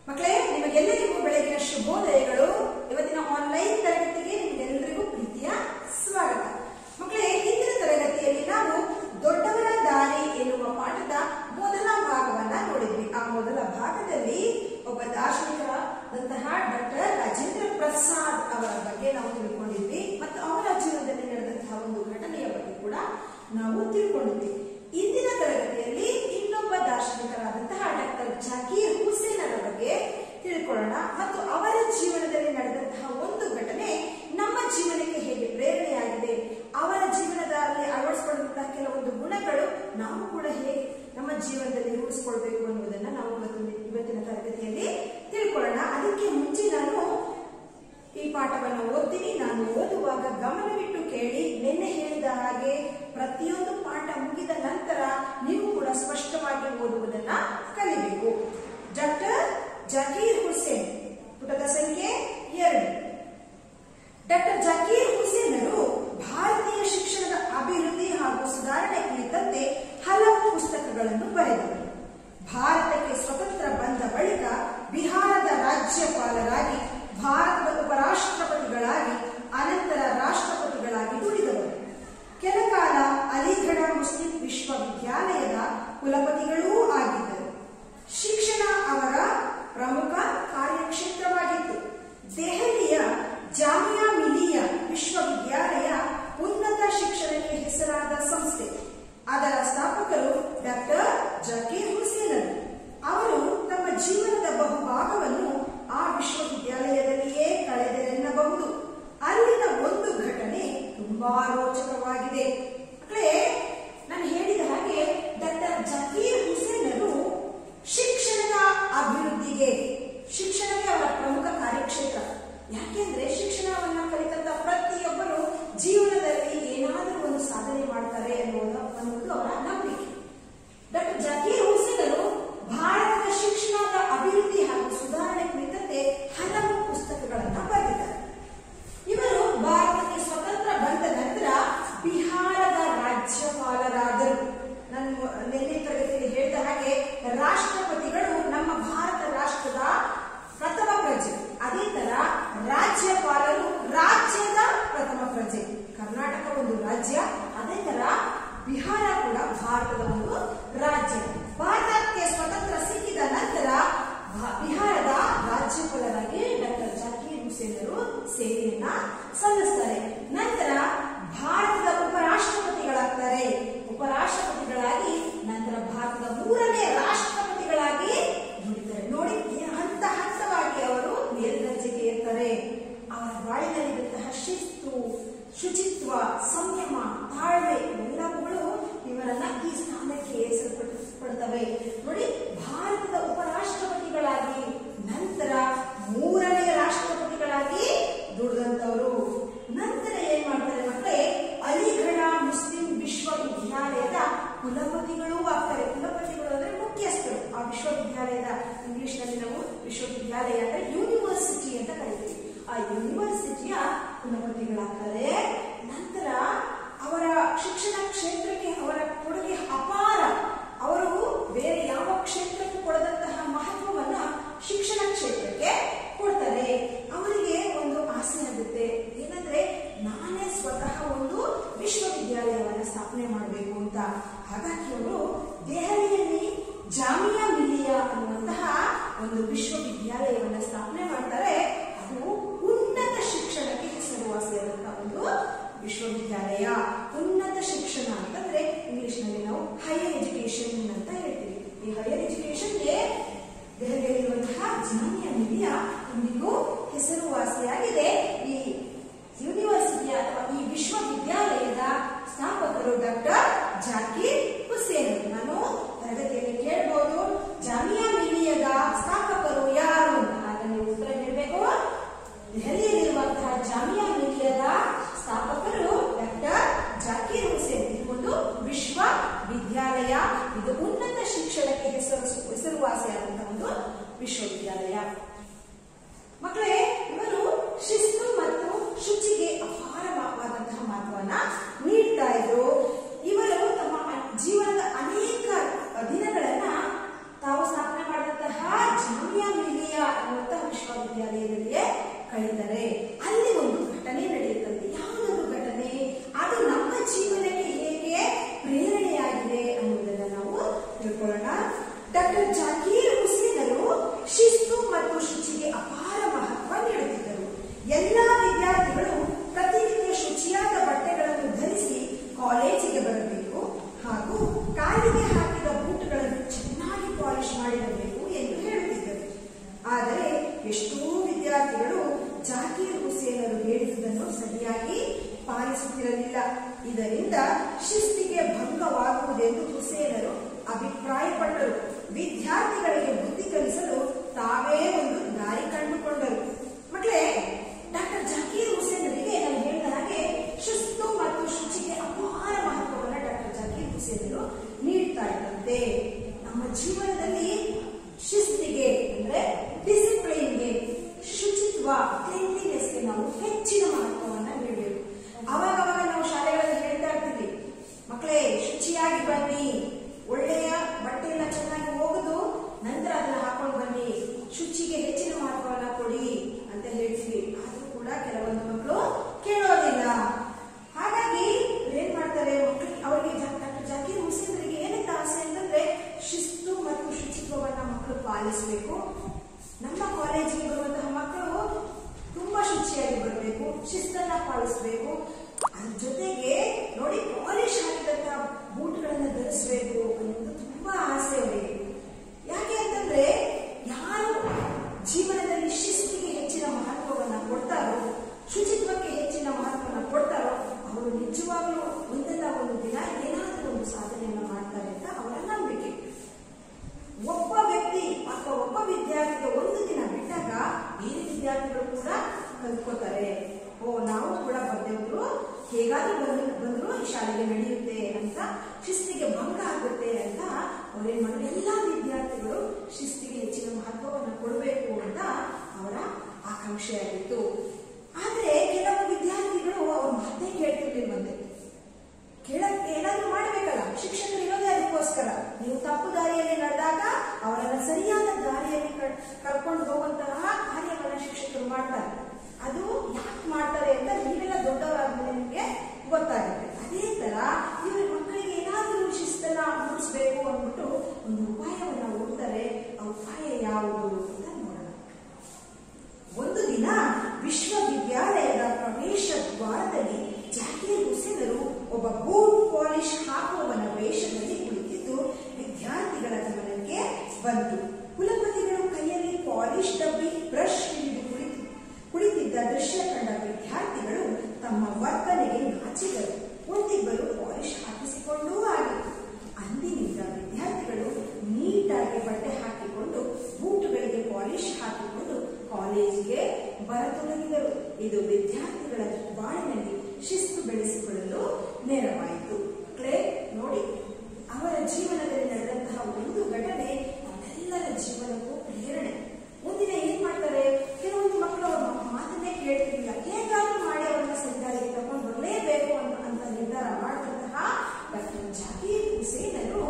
ಮಕ್ಕಳೇ ನಿಮಗೆಲ್ಲರಿಗೂ ಬೆಳಗಿನ ಶುಭೋದಯಗಳು ಇವತ್ತಿನ ಆನ್ಲೈನ್ ತರಗತಿಗೆ ನಿಮಗೆಲ್ಲರಿಗೂ ಪ್ರೀತಿಯ ಸ್ವಾಗತ ಮಕ್ಕಳೇ ಹಿಂದಿನ ತರಗತಿಯಲ್ಲಿ ನಾವು ದೊಡ್ಡವರ ದಾರಿ ಎನ್ನುವ ಪಾಠದ ಮೊದಲ ಭಾಗವನ್ನ ನೋಡಿದ್ವಿ ಆ ಮೊದಲ ಭಾಗದಲ್ಲಿ ಒಬ್ಬ ದಾರ್ಶನಿಕರಾದಂತಹ ಡಾಕ್ಟರ್ ರಾಜೇಂದ್ರ ಪ್ರಸಾದ್ ಅವರ ಬಗ್ಗೆ ನಾವು ತಿಳ್ಕೊಂಡಿದ್ವಿ ಮತ್ತು ಅವರ ಜೀವನದಲ್ಲಿ ನಡೆದಂತಹ ಒಂದು ಘಟನೆಯ ಬಗ್ಗೆ ಕೂಡ ನಾವು ತಿಳ್ಕೊಂಡಿದ್ವಿ ಇಂದಿನ ತರಗತಿಯಲ್ಲಿ ಇನ್ನೊಬ್ಬ ದಾರ್ಶನಿಕರಾದಂತಹ ಡಾಕ್ಟರ್ ಜಕೀರ್ ಹುಸೇನ್ ಅವರ ಬಗ್ಗೆ ತಿಳ್ಕೊಳ್ಳೋಣ ಮತ್ತು ಅವರ ಜೀವನದಲ್ಲಿ ನಡೆದಂತಹ ಒಂದು ಘಟನೆ ನಮ್ಮ ಜೀವನಕ್ಕೆ ಹೇಗೆ ಪ್ರೇರಣೆಯಾಗಿದೆ ಅವರ ಜೀವನದಲ್ಲಿ ಅಳವಡಿಸಿಕೊಂಡಂತಹ ಕೆಲವೊಂದು ಗುಣಗಳು ನಾವು ಕೂಡ ಹೇಗೆ ನಮ್ಮ ಜೀವನದಲ್ಲಿ ರೂಢಿಸಿಕೊಳ್ಬೇಕು ಅನ್ನುವುದನ್ನ ನಾವು ಇವತ್ತು ಇವತ್ತಿನ ತರಗತಿಯಲ್ಲಿ ತಿಳ್ಕೊಳ್ಳೋಣ ಅದಕ್ಕೆ ಮುಂಚೆ ನಾನು ಈ ಪಾಠವನ್ನು ಓದ್ತೀನಿ ನಾನು ಓದುವಾಗ ಗಮನವಿಟ್ಟು ಕೇಳಿ ನಿನ್ನೆ ಹೇಳಿದ ಹಾಗೆ ಪ್ರತಿಯೊಂದು ಪಾಠ ಮುಗಿದ ನಂತರ ನೀವು ಕೂಡ ಸ್ಪಷ್ಟವಾಗಿ ಓದುವುದನ್ನ ಕಲಿಬೇಕು ಡಾಕ್ಟರ್ ಜಕೀರ್ ಹುಸೇನ್ ಪುಟದ ಸಂಖ್ಯೆ ಎರಡು ಡಾಕ್ಟರ್ ಜಕೀರ್ ಹುಸೇನರು ಭಾರತೀಯ ಶಿಕ್ಷಣದ ಅಭಿವೃದ್ಧಿ ಹಾಗೂ ಸುಧಾರಣೆ ಕುರಿತಂತೆ ಹಲವು ಪುಸ್ತಕಗಳನ್ನು ಬರೆದರು ಭಾರತಕ್ಕೆ ಸ್ವತಂತ್ರ ಬಂದ ಬಳಿಕ ಬಿಹಾರದ ರಾಜ್ಯಪಾಲರಾಗಿ ಭಾರತದ ಉಪರಾಷ್ಟ್ರಪತಿಗಳಾಗಿ ಅನಂತರ ರಾಷ್ಟ್ರಪತಿಗಳಾಗಿ ದುಡಿದವರು ಕೆಲಕಾಲ ಅಲಿಗಢ ಮುಸ್ಲಿಂ ವಿಶ್ವವಿದ್ಯಾಲಯದ ಕುಲಪತಿಗಳೂ ಆಗಿದ್ದರು ಶಿಕ್ಷಣ ಅವರ ಪ್ರಮುಖ ಕಾರ್ಯಕ್ಷೇತ್ರವಾಗಿತ್ತು ದೆಹಲಿಯ ಜಾಮಿಯಾ ಮಿಲಿಯಾ ವಿಶ್ವವಿದ್ಯಾಲಯ ಉನ್ನತ ಶಿಕ್ಷಣಕ್ಕೆ ಹೆಸರಾದ ಸಂಸ್ಥೆ ಅದರ ಸ್ಥಾಪಕರು ಡಾಕ್ಟರ್ ಜಕೀರ್ ಹುಸೇನರು ಅವರು ತಮ್ಮ ಜೀವನದ ಬಹುಭಾಗವನ್ನು ಆ ವಿಶ್ವವಿದ್ಯಾಲಯದಲ್ಲಿಯೇ ಕಳೆದರೆನ್ನಬಹುದು ಅಲ್ಲಿನ ಒಂದು ಘಟನೆ ತುಂಬಾ ರೋಚಕವಾಗಿದೆ ಮಕ್ಕಳೇ ನಾನು ಹೇಳಿದ ಹಾಗೆ ಡಾಕ್ಟರ್ ಜಕೀರ್ ಹುಸೇನರು ಶಿಕ್ಷಣದ ಅಭಿವೃದ್ಧಿಗೆ ಶಿಕ್ಷಣವೇ ಅವರ ಪ್ರಮುಖ ಕಾರ್ಯಕ್ಷೇತ್ರ ಯಾಕೆಂದ್ರೆ ಶಿಕ್ಷಣವನ್ನ ಕಲಿತಂತ ಪ್ರತಿಯೊಬ್ಬರು ಜೀವನದಲ್ಲಿ ಏನಾದರೂ ಒಂದು ಸಾಧನೆ ಮಾಡ್ತಾರೆ ಅನ್ನೋದು ಅನ್ನೋದು ಅವರ ನಂಬಿಕೆ ಡಾಕ್ಟರ್ ಜಕೀರ್ ಹುಸೇನರು ಭಾರತದ ಶಿಕ್ಷಣದ ಅಭಿವೃದ್ಧಿ ಹಾಗೂ ಸುಧಾರಣೆ ಕುರಿತಂತೆ ಹಲವು ಪುಸ್ತಕಗಳನ್ನ ಬರೆದಿದ್ದಾರೆ ಇವರು ಭಾರತಕ್ಕೆ ಸ್ವತಂತ್ರ ಬಂದ ನಂತರ ಬಿಹಾರದ ರಾಜ್ಯಪಾಲರಾದರು ನಾನು ನಿನ್ನೆ ತರಗತಿಯಲ್ಲಿ ಹೇಳಿದ ಹಾಗೆ ರಾಷ್ಟ್ರಪತಿಗಳು ನಮ್ಮ ಭಾರತ ರಾಷ್ಟ್ರದ ಪ್ರಥಮ ಪ್ರಜೆ ಅದೇ ತರ ರಾಜ್ಯಪಾಲರು ರಾಜ್ಯದ ಪ್ರಥಮ ಪ್ರಜೆ ಕರ್ನಾಟಕ ಒಂದು ರಾಜ್ಯ ಅದೇ ತರ ಬಿಹಾರ ಕೂಡ ಭಾರತದ ಒಂದು ರಾಜ್ಯ ಭಾರತಕ್ಕೆ ಸ್ವತಂತ್ರ ಸಿಕ್ಕಿದ ನಂತರ ಭಾ- ಬಿಹಾರದ ರಾಜ್ಯಪಾಲರಾಗಿ ಡಾಕ್ಟರ್ ಜಕೀರ್ ಹುಸೇನರು ಸೇವೆಯನ್ನ ಸಲ್ಲಿಸ್ತಾರೆ ನಂತರ ಭಾರತದ ಉಪರಾಷ್ಟ್ರಪತಿಗಳಾಗ್ತಾರೆ ಉಪರಾಷ್ಟ್ರಪತಿಗಳಾಗಿ ನಂತರ ಭಾರತದ ಮೂರನೇ ರಾಷ್ಟ್ರಪತಿಗಳಾಗಿ ದುಡಿತಾರೆ ನೋಡಿ ಏ- ಹಂತ ಹಂತವಾಗಿ ಅವರು ಮೇಲ್ದರ್ಜೆಗೆ ಏರ್ತಾರೆ ಅವರ ಬಾಳಿನಲ್ಲಿದ್ದಂತಹ ಶಿಸ್ತು ಶುಚಿತ್ವ ಸಂಯಮ ತಾಳ್ಮೆ ಎಲ್ಲವುಗಳು ಇವರನ್ನ ಈ ಸ್ಥಾನಕ್ಕೆ ಏರಿಸಲ್ಪಡುತ್ತವೆ ನೋಡಿ ಭಾರತದ ಉಪರಾಷ್ಟ್ರಪತಿಗಳಾಗಿ ನಂತರ ಮೂರನೇ ರಾಷ್ಟ್ರಪತಿಗಳಾಗಿ ದುಡಿದಂತವರು ನಂತರ ಏನ್ ಮಾಡ್ತಾರೆ ಮಕ್ಕಳೇ ಅಲಿಗಢ ಮುಸ್ಲಿಂ ವಿಶ್ವವಿದ್ಯಾಲಯದ ಕುಲಪತಿಗಳೂ ಆಗ್ತಾರೆ ಕುಲಪತಿಗಳು ಅಂದ್ರೆ ಮುಖ್ಯಸ್ಥರು ಆ ವಿಶ್ವವಿದ್ಯಾಲಯದ ಇಂಗ್ಲಿಷ್ ನಲ್ಲಿ ನಾವು ವಿಶ್ವವಿದ್ಯಾಲಯ ಅಂದ್ರೆ ಯೂನಿವರ್ಸಿಟಿ ಅಂತ ಕರಿತೀವಿ ಆ ಯೂನಿವರ್ಸಿಟಿಯ ಕುಲಪತಿಗಳಾಗ್ತಾರೆ ನಂತರ ಅವರ ಶಿಕ್ಷಣ ಕ್ಷೇತ್ರಕ್ಕೆ ಅವರ ಕೊಡುಗೆ ಅಪಾರ ಅವರು ಬೇರೆ ಯಾವ ಕ್ಷೇತ್ರಕ್ಕೂ ಕೊಡದಂತಹ ಮಹತ್ವವನ್ನ ಶಿಕ್ಷಣ ಕ್ಷೇತ್ರಕ್ಕೆ ಕೊಡ್ತಾರೆ ಅವರಿಗೆ ಒಂದು ಆಸೆ ಆಗುತ್ತೆ ಏನಂದ್ರೆ ನಾನೇ ಸ್ವತಃ ಒಂದು ವಿಶ್ವವಿದ್ಯಾಲಯವನ್ನ ಸ್ಥಾಪನೆ ಮಾಡಬೇಕು ಅಂತ ಹಾಗಾಗಿ ಅವರು ದೆಹಲಿಯಲ್ಲಿ ಜಾಮಿಯಾ ಮಿಲಿಯಾ ಅನ್ನುವಂತಹ ಒಂದು ವಿಶ್ವವಿದ್ಯಾಲಯವನ್ನ ಸ್ಥಾಪನೆ ಮಾಡ್ತಾರೆ ಅದು ಉನ್ನತ ಶಿಕ್ಷಣಕ್ಕೆ ಹೆಸರುವಾಸಿಯಾದಂತಹ ಒಂದು ವಿಶ್ವವಿದ್ಯಾಲಯ ಉನ್ನತ ಶಿಕ್ಷಣ ಅಂತಂದ್ರೆ ಇಂಗ್ಲಿಷ್ ನಲ್ಲಿ ನಾವು ಹೈಯರ್ ಎಜುಕೇಶನ್ ಅಂತ ಹೇಳ್ತೀವಿ ಈ ಹೈಯರ್ ಎಜುಕೇಶನ್ಗೆ ದೆಹಲಿಯಲ್ಲಿರುವಂತಹ ಜಾಮಿಯಾ ಮಿಲಿಯಾ ಇಂದಿಗೂ ಹೆಸರುವಾಸಿಯಾಗಿದೆ ಈ ಯೂನಿವರ್ಸಿಟಿಯ ಅಥವಾ ಈ ವಿಶ್ವವಿದ್ಯಾಲಯದ ಸ್ಥಾಪಕರು ಡಾಕ್ಟರ್ ಜಾಕೀರ್ ಹುಸೇನ್ ನಾನು ತರಗತಿಯಲ್ಲಿ ಕೇಳಬಹುದು ಜಾಮಿಯಾ ಮಿಲಿಯದ ಸ್ಥಾಪಕರು ಯಾರು ಅಂತ ಆಗ ನೀವು ಉತ್ತರ ನೀಡಬೇಕು ದೆಹಲಿಯಲ್ಲಿರುವಂತಹ ಜಾಮಿಯಾ ಮಿಲಿಯದ ಸ್ಥಾಪಕರು ಡಾಕ್ಟರ್ ಜಾಕೀರ್ ಹುಸೇನ್ ಇದು ಒಂದು ವಿಶ್ವವಿದ್ಯಾಲಯ ಇದು ಉನ್ನತ ಶಿಕ್ಷಣಕ್ಕೆ ಹೆಸರು ಹೆಸರುವಾಸಿಯಾದಂತಹ ಒಂದು ವಿಶ್ವವಿದ್ಯಾಲಯ ಮಕ್ಕಳೇ ಇವರು ಶಿಸ್ತು ಮತ್ತು ಶುಚಿಗೆ ಅಪಾರವಾದಂತಹ ಮಹತ್ವವನ್ನ ನೀಡ್ತಾ ಇದ್ರು ಇವರು ತಮ್ಮ ಜೀವನದ ಅನೇಕ ದಿನಗಳನ್ನ ತಾವು ಸ್ಥಾಪನೆ ಮಾಡಿದಂತಹ ಜಾಮಿಯಾ ಮಿಲಿಯಾ ಕಳೀತಾರೆ ಅಲ್ಲಿ ಒಂದು ಘಟನೆ ನಡೆಯುತ್ತದೆ ಯಾವುದೊಂದು ಘಟನೆ ಅದು ನಮ್ಮ ಜೀವನಕ್ಕೆ ಹೇಗೆ ಪ್ರೇರಣೆಯಾಗಿದೆ ಅನ್ನುವುದನ್ನು ನಾವು ತಿಳ್ಕೊಳ್ಳೋಣ ಡಾಕ್ಟರ್ ಜಾಕೀರ್ ಹುಸೇನರು ಶಿಸ್ತು ಮತ್ತು ಶುಚಿಗೆ ಅಪಾರ ಮಹತ್ವ ನೀಡುತ್ತಿದ್ದರು ಎಲ್ಲಾ ವಿದ್ಯಾರ್ಥಿಗಳು ಪ್ರತಿನಿತ್ಯ ಶುಚಿಯಾದ ಬಟ್ಟೆಗಳನ್ನು ಧರಿಸಿ ಕಾಲೇಜಿಗೆ ಬರಬೇಕು ಹಾಗೂ ಕಾಲಿಗೆ ಹಾಕಿದ ಬೂಟುಗಳನ್ನು ಚೆನ್ನಾಗಿ ಪಾಲಿಶ್ ಮಾಡಿರಬೇಕು ಎಂದು ಹೇಳುತ್ತಿದ್ದರು ಆದರೆ ಎಷ್ಟೋ ವಿದ್ಯಾರ್ಥಿಗಳು ಜಾಕೀರ್ ಹುಸೇನರು ಹೇಳಿದುದನ್ನು ಸರಿಯಾಗಿ ಪಾಲಿಸುತ್ತಿರಲಿಲ್ಲ ಇದರಿಂದ ಶಿಸ್ತಿಗೆ ಭಂಗವಾಗುವುದೆಂದು ಹುಸೇನರು ಅಭಿಪ್ರಾಯಪಟ್ಟರು ವಿದ್ಯಾರ್ಥಿಗಳಿಗೆ ಬುದ್ಧಿ ಕಲಿಸಲು ತಾವೇ ಒಂದು ದಾರಿ ಕಂಡುಕೊಂಡರು ಮಕ್ಕಳೇ ಡಾಕ್ಟರ್ ಜಾಕೀರ್ ಹುಸೇನರಿಗೆ ನಾನು ಹೇಳಿದ ಹಾಗೆ ಶಿಸ್ತು ಮತ್ತು ಶುಚಿಗೆ ಅಪಾರ ಮಹತ್ವವನ್ನು ಡಾಕ್ಟರ್ ಜಾಕೀರ್ ಹುಸೇನರು ನೀಡ್ತಾ ಇದ್ದಂತೆ ನಮ್ಮ ಜೀವನದಲ್ಲಿ ಶಿಸ್ತಿಗೆ ಅಂದ್ರೆ ಡಿಸಿಪ್ಲಿನ್ಗೆ ಶುಚಿತ್ವ ಕ್ಲೀನ್ಲಿನೆಸ್ಗೆ ನಾವು ಹೆಚ್ಚಿನ ಮಹತ್ವವನ್ನ ನೀಡಬೇಕು ಅವಾಗ ಅವಾಗ ನಾವು ಶಾಲೆಗಳಲ್ಲಿ ಹೇಳ್ತಾ ಇರ್ತೀವಿ ಮಕ್ಕಳೇ ಶುಚಿಯಾಗಿ ಬನ್ನಿ ಒಳ್ಳೆಯ ಬಟ್ಟೆಯನ್ನ ಚೆನ್ನಾಗಿ ಹೋಗುದು ನಂತರ ಅದನ್ನ ಹಾಕೊಂಡು ಬನ್ನಿ ಶುಚಿಗೆ ಹೆಚ್ಚಿನ ಮಹತ್ವವನ್ನ ಕೊಡಿ ಅಂತ ಹೇಳ್ತೀವಿ ಆದ್ರೂ ಕೂಡ ಕೆಲವೊಂದು ಮಕ್ಕಳು ಕೇಳೋದಿಲ್ಲ ಹಾಗಾಗಿ ಏನ್ ಮಾಡ್ತಾರೆ ಮಕ್ಕಳಿಗೆ ಅವರಿಗೆ ಡಾಕ್ಟರ್ ಜಾಕೀರ್ ಹುಸೇನರಿಗೆ ಏನಂತ ಆಸೆ ಅಂತಂದ್ರೆ ಶಿಸ್ತು ಮತ್ತು ಶುಚಿತ್ವವನ್ನ ಮಕ್ಕಳು ಪಾಲಿಸಬೇಕು ನಮ್ಮ ಕಾಲೇಜಿಗೆ ಬರುವಂತಹ ಮಕ್ಕಳು ತುಂಬಾ ಶುಚಿಯಾಗಿ ಬರಬೇಕು ಶಿಸ್ತನ್ನ ಪಾಲಿಸಬೇಕು ಅದ್ರ ಜೊತೆಗೆ ನೋಡಿ ಪಾಲಿಶ್ ಹಾಕಿದಂತಹ ಬೂಟ್ಗಳನ್ನ ಧರಿಸಬೇಕು ಅನ್ನೋದು ತುಂಬಾ ಆಸೆ ಅವರಿಗೆ ಯಾಕೆ ಅಂತಂದ್ರೆ ಯಾರು ಜೀವನದಲ್ಲಿ ಶಿಸ್ತಿಗೆ ಹೆಚ್ಚಿನ ಮಹತ್ವವನ್ನ ಕೊಡ್ತಾರೋ ಶುಚಿತ್ವಕ್ಕೆ ಹೆಚ್ಚಿನ ಮಹತ್ವವನ್ನ ಕೊಡ್ತಾರೋ ಅವರು ನಿಜವಾಗ್ಲೂ ಒಂದಲ್ಲ ಒಂದು ದಿನ ಏನಾದರೂ ಒಂದು ಸಾಧನೆಯನ್ನ ಮಾಡ್ತಾರೆ ಅಂತ ಅವರ ನಂಬಿಕೆ ಒಬ್ಬ ವ್ಯಕ್ತಿ ಅಥವಾ ಒಬ್ಬ ವಿದ್ಯಾರ್ಥಿಗೆ ಒಂದು ದಿನ ಬಿಟ್ಟಾಗ ಬೇರೆ ವಿದ್ಯಾರ್ಥಿಗಳು ಕೂಡ ಕಲ್ತ್ಕೋತಾರೆ ಓ ನಾವು ಕೂಡ ಬಂದೆವರು ಹೇಗಾದ್ರೂ ಬಂದ್ರು ಬಂದ್ರು ಈ ಶಾಲೆಗೆ ನಡೆಯುತ್ತೆ ಅಂತ ಶಿಸ್ತಿಗೆ ಭಂಗ ಆಗುತ್ತೆ ಅಂತ ಅವ್ರೇನ್ ಮಾಡಿದ್ರು ಎಲ್ಲಾ ವಿದ್ಯಾರ್ಥಿಗಳು ಶಿಸ್ತಿಗೆ ಹೆಚ್ಚಿನ ಮಹತ್ವವನ್ನು ಕೊಡಬೇಕು ಅಂತ ಅವರ ಆಕಾಂಕ್ಷೆಯಾಗಿತ್ತು ಆದ್ರೆ ಕೆಲವು ವಿದ್ಯಾರ್ಥಿಗಳು ಅವ್ರ ಮಾತೇ ಕೇಳ್ತಿರ್ಲಿಲ್ವಂತೆ ಕೇಳಕ್ ಏನಾದ್ರೂ ಮಾಡ್ಬೇಕಲ್ಲ ಶಿಕ್ಷಕರು ಇರೋದೇ ಅದಕ್ಕೋಸ್ಕರ ನೀವು ತಪ್ಪು ದಾರಿಯಲ್ಲಿ ನಡೆದಾಗ ಅವರನ್ನ ಸರಿಯಾದ ದಾರಿಯಲ್ಲಿ ಕರ್- ಕರ್ಕೊಂಡು ಹೋಗುವಂತಹ ಕಾರ್ಯವನ್ನ ಶಿಕ್ಷಕರು ಮಾಡ್ತಾರೆ ಅದು ಯಾಕೆ ಮಾಡ್ತಾರೆ ಅಂತ ನೀವೆಲ್ಲ ದೊಡ್ಡವರಾದ್ಮೇಲೆ ನಿಮಗೆ ಗೊತ್ತಾಗುತ್ತೆ ಅದೇ ತರ ಇವ್ರ ಮಕ್ಕಳಿಗೆ ಏನಾದ್ರೂ ಶಿಸ್ತನ್ನ ಮೂಡಿಸ್ಬೇಕು ಅಂದ್ಬಿಟ್ಟು ಒಂದು ಉಪಾಯವನ್ನ ಹುಡ್ತಾರೆ ಆ ಉಪಾಯ ಯಾವುದು ಅಂತ ನೋಡೋಣ ಒಂದು ದಿನ ವಿಶ್ವವಿದ್ಯಾಲಯದ ಪ್ರವೇಶ ದ್ವಾರದಲ್ಲಿ ಜಾಕೀರ್ ಹುಸೇನರು ಒಬ್ಬ ಬೂಟ್ ಪಾಲಿಶ್ ಹಾಕುವವನ ವೇಷದಲ್ಲಿ ಕುಳಿತಿದ್ದು ವಿದ್ಯಾರ್ಥಿಗಳ ಗಮನಕ್ಕೆ ಬಂತು ಕುಲಪತಿಗಳು ಕೈಯಲ್ಲಿ ಪಾಲಿಶ್ ಡಬ್ಬಿ ಬ್ರಷ್ ಹಿಡಿದು ಕುಳಿತು ಕುಳಿತಿದ್ದ ದೃಶ್ಯ ಕಂಡ ವಿದ್ಯಾರ್ಥಿಗಳು ತಮ್ಮ ವರ್ತನೆಗೆ ನಾಚಿದರು ಒಂದಿಬ್ಬರು ಪಾಲಿಶ್ ಹಾಕಿಸಿಕೊಂಡೂ ಆಗಿತ್ತು ಅಂದಿನಿಂದ ವಿದ್ಯಾರ್ಥಿಗಳು ನೀಟಾಗಿ ಬಟ್ಟೆ ಹಾಕಿಕೊಂಡು ಬೂಟುಗಳಿಗೆ ಪಾಲಿಶ್ ಹಾಕಿಕೊಂಡು ಕಾಲೇಜಿಗೆ ಬರತೊಡಗಿದರು ಇದು ವಿದ್ಯಾರ್ಥಿಗಳ ಬಾಳಿನಲ್ಲಿ ಶಿಸ್ತು ಬೆಳೆಸಿಕೊಳ್ಳಲು ನೆರವಾಯಿತು ಮಕ್ಕಳೇ ನೋಡಿ ಅವರ ಜೀವನದಲ್ಲಿ ನಡೆದಂತಹ ಒಂದು ಘಟನೆ ನಮ್ಮೆಲ್ಲರ ಜೀವನಕ್ಕೂ ಪ್ರೇರಣೆ ಮುಂದಿನ ಏನ್ ಮಾಡ್ತಾರೆ ಕೆಲವೊಂದು ಮಕ್ಕಳು ಅವ್ರ ಮ- ಮಾತನ್ನೇ ಕೇಳ್ತಿರ್ಲಿಲ್ಲ ಹೇಗಾದ್ರೂ ಮಾಡಿ ಅವರನ್ನ ಸರಿದಾರಿಗೆ ತಗೊಂಡು ಬರಲೇಬೇಕು ಅಂತ ಅಂತ ನಿರ್ಧಾರ ಮಾಡಿದಂತಹ ಡಾಕ್ಟರ್ ಜಾಕೀರ್ ಹುಸೇನರು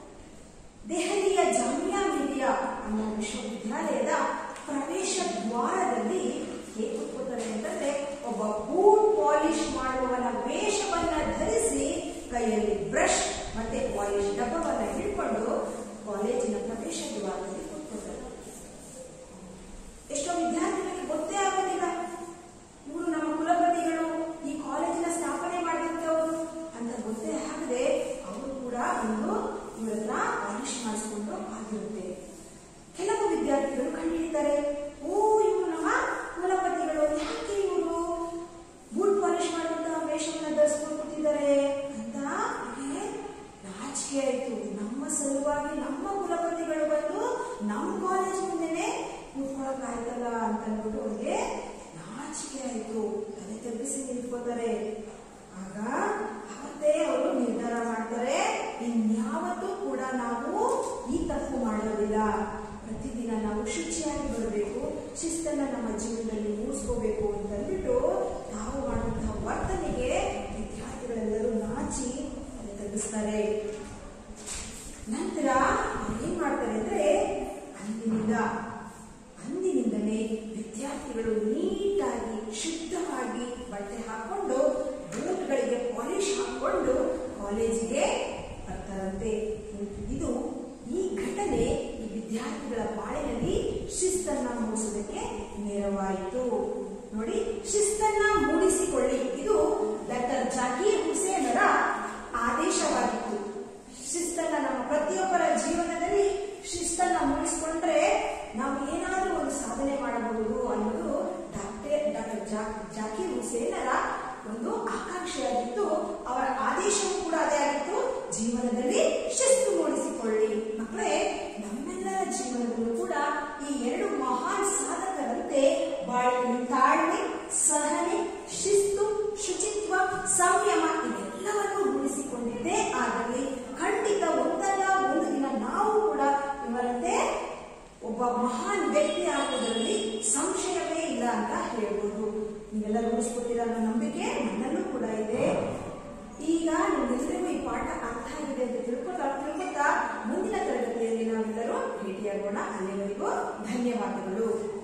ದೆಹಲಿಯ ಜಾಮಿಯಾ ಮಿಲಿಯಾ ಅನ್ನೋ ವಿಶ್ವವಿದ್ಯಾಲಯದ ಪ್ರವೇಶ ದ್ವಾರದಲ್ಲಿ ಹೇಗೆ ಕೂತ್ಕೋತಾರೆ ಅಂತಂದ್ರೆ ಒಬ್ಬ ಬೂಟ್ ಪಾಲಿಶ್ ಮಾಡುವವನ ವೇಷವನ್ನ ಧರಿಸಿ ಕೈಯಲ್ಲಿ ಬ್ರಷ್ ಮತ್ತೆ ಪಾಲಿಶ್ ಡಬ್ಬವನ್ನ ಹಿಡ್ಕೊಂಡು ಕಾಲೇಜಿನ ಪ್ರವೇಶ ದ್ವಾರದಲ್ಲಿ ಕೂತ್ಕೋತಾರೆ ಎಷ್ಟೋ ವಿದ್ಯಾರ್ಥಿಗಳಿಗೆ ಗೊತ್ತೇ ಆಗೋದಿಲ್ಲ ಇವರು ನಮ್ಮ ಕುಲಪತಿಗಳು ಈ ಕಾಲೇಜಿನ ಸ್ಥಾಪನೆ ಮಾಡಿದಂಥವರು ಅಂತ ಗೊತ್ತೇ ಆಗದೆ ಅವರು ಕೂಡ ಒಂದು ಇವರನ್ನ ಪಾಲಿಶ್ ಮಾಡಿಸ್ಕೊಂಡು ಆಗಿರುತ್ತೆ ಕೆಲವು ವಿದ್ಯಾರ್ಥಿಗಳು ಕಂಡುಹಿಡಿತಾರೆ ಓ ಇವರು ನಮ್ಮ ಕುಲಪತಿಗಳು ಯಾಕೆ ಇವರು ಬೂಟ್ ಪಾಲಿಶ್ ಮಾಡುವಂತಹ ವೇಷವನ್ನ ಧರಿಸ್ಕೊಂಡು ಕೂತಿದ್ದಾರೆ ಅಂತ ಅವ್ರಿಗೆ ನಾಚಿಕೆ ಆಯ್ತು ನಮ್ಮ ಸಲುವಾಗಿ ನಮ್ಮ ಕುಲಪತಿಗಳು ಬಂದು ನಮ್ಮ ಕಾಲೇಜ್ ಮುಂದೆನೆ ಕೂತ್ಕೊಳಕ್ ಆಯ್ತಲ್ಲ ಅಂತ ಅಂದ್ಬಿಟ್ಟು ಅವ್ರಿಗೆ ನಾಚಿಕೆ ಆಯ್ತು ತಲೆ ತಗ್ಗಿಸಿ ನಿಂತ್ಕೋತಾರೆ ಆಗ ಅವತ್ತೇ ಅವರು ನಿರ್ಧಾರ ಮಾಡ್ತಾರೆ ಇನ್ಯಾವತ್ತೂ ಕೂಡ ನಾವು ಈ ತಪ್ಪು ಮಾಡೋದಿಲ್ಲ ಪ್ರತಿದಿನ ನಾವು ಶುಚಿಯಾಗಿ ಬರಬೇಕು ಶಿಸ್ತನ್ನ ನಮ್ಮ ಜೀವನದಲ್ಲಿ ಮೂಡಿಸ್ಕೋಬೇಕು ಅಂತ ಅಂದ್ಬಿಟ್ಟು ನಾವು ಮಾಡುವಂತಹ ವರ್ತನೆಗೆ ವಿದ್ಯಾರ್ಥಿಗಳೆಲ್ಲರೂ ನಾಚಿ ತಲೆ ತಗ್ಗಿಸ್ತಾರೆ ನಂತರ ಅವ್ರು ಏನ್ ಮಾಡ್ತಾರೆ ಅಂದ್ರೆ ಅಂದಿನಿಂದ ಅಂದಿನಿಂದಲೇ ವಿದ್ಯಾರ್ಥಿಗಳು ನೀಟಾಗಿ ಶಿಸ್ತನ್ನ ಮೂಡಿಸೋದಕ್ಕೆ ನೆರವಾಯಿತು ನೋಡಿ ಶಿಸ್ತನ್ನ ಮೂಡಿಸಿಕೊಳ್ಳಿ ಇದು ಡಾಕ್ಟರ್ ಜಾಕೀರ್ ಹುಸೇನರ ಆದೇಶವಾಗಿತ್ತು ಶಿಸ್ತನ್ನ ನಮ್ಮ ಪ್ರತಿಯೊಬ್ಬರ ಜೀವನದಲ್ಲಿ ಶಿಸ್ತನ್ನ ಮೂಡಿಸಿಕೊಂಡ್ರೆ ನಾವು ಏನಾದ್ರೂ ಒಂದು ಸಾಧನೆ ಮಾಡಬಹುದು ಅನ್ನೋದು ಡಾಕ್ಟರ್ ಡಾಕ್ಟರ್ ಜಾ- ಜಾಕೀರ್ ಹುಸೇನರ ಒಂದು ಆಕಾಂಕ್ಷೆಯಾಗಿತ್ತು ಅವರ ಆದೇಶವೂ ಕೂಡ ಅದೇ ಆಗಿತ್ತು ಜೀವನದಲ್ಲಿ ಶಿಸ್ತು ಮೂಡಿಸಿಕೊಳ್ಳಿ ಮಕ್ಕಳೇ ನಮ್ಮೆಲ್ಲರ ಜೀವನದಲ್ಲೂ ಕೂಡ ಈ ಎರಡು ಮಹಾನ್ ಸಾಧಕರಂತೆ ಬಾಳಿನ ತಾಳ್ಮೆ ಸಹನೆ ಶಿಸ್ತು ಶುಚಿತ್ವ ಸಂಯಮ ಇದೆಲ್ಲವನ್ನು ರೂಢಿಸಿಕೊಂಡಿದ್ದೇ ಆಗಲಿ ಖಂಡಿತ ಒಂದಲ್ಲ ಒಂದು ದಿನ ನಾವು ಕೂಡ ಇವರಂತೆ ಒಬ್ಬ ಮಹಾನ್ ವ್ಯಕ್ತಿ ಆಗುವುದರಲ್ಲಿ ಸಂಶಯವೇ ಇಲ್ಲ ಅಂತ ಹೇಳ್ಬೋದು ನೀವೆಲ್ಲ ರೂಢಿಸ್ಕೊತೀರ ಅನ್ನೋ ನಂಬಿಕೆ ನನ್ನಲ್ಲೂ ಕೂಡ ಇದೆ ಈಗ ನಿಮ್ಮೆಲ್ಲರಿಗೂ ಈ ಪಾಠ ಅರ್ಥ ಆಗಿದೆ ಅಂತ ತಿಳ್ಕೊತಾ ತಿಳ್ಕೊತಾ ಮುಂದಿನ ತರಗತಿಯಲ್ಲಿ ನಾವೆಲ್ಲರೂ ಭೇಟಿಯಾಗೋಣ ಅಲ್ಲಿವರೆಗೂ ಧನ್ಯವಾದಗಳು